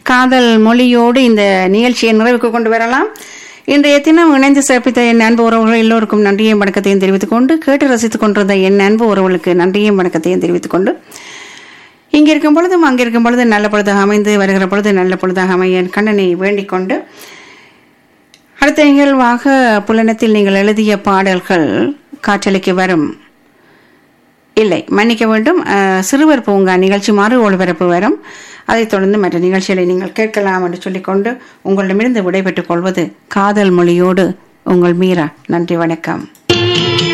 காதல் மொழியோடு இந்த நிகழ்ச்சியை நிறைவுக்கு கொண்டு வரலாம் இன்றைய தினம் இணைந்து சிறப்பித்த என் அன்பு உறவுகள் எல்லோருக்கும் நன்றியும் வணக்கத்தையும் தெரிவித்துக் கொண்டு கேட்டு ரசித்துக் கொண்டிருந்த என் அன்பு உறவுகளுக்கு நன்றியும் வணக்கத்தையும் தெரிவித்துக் கொண்டு இங்க இருக்கும் பொழுதும் அங்க இருக்கும் பொழுது நல்ல பொழுதாக அமைந்து வருகிற பொழுது நல்ல பொழுதாக அமைய என் கண்ணனை வேண்டிக் கொண்டு அடுத்த நிகழ்வாக புலனத்தில் நீங்கள் எழுதிய பாடல்கள் காற்றலைக்கு வரும் இல்லை மன்னிக்க வேண்டும் அஹ், சிறுவர் பூங்கா நிகழ்ச்சி மாறு ஒளிபரப்பு வரும் அதைத் தொடர்ந்து மற்ற நிகழ்ச்சிகளை நீங்கள் கேட்கலாம் என்று சொல்லிக்கொண்டு உங்களிடமிருந்து விடைபெற்றுக் கொள்வது காதல் மொழியோடு உங்கள் மீரா நன்றி வணக்கம்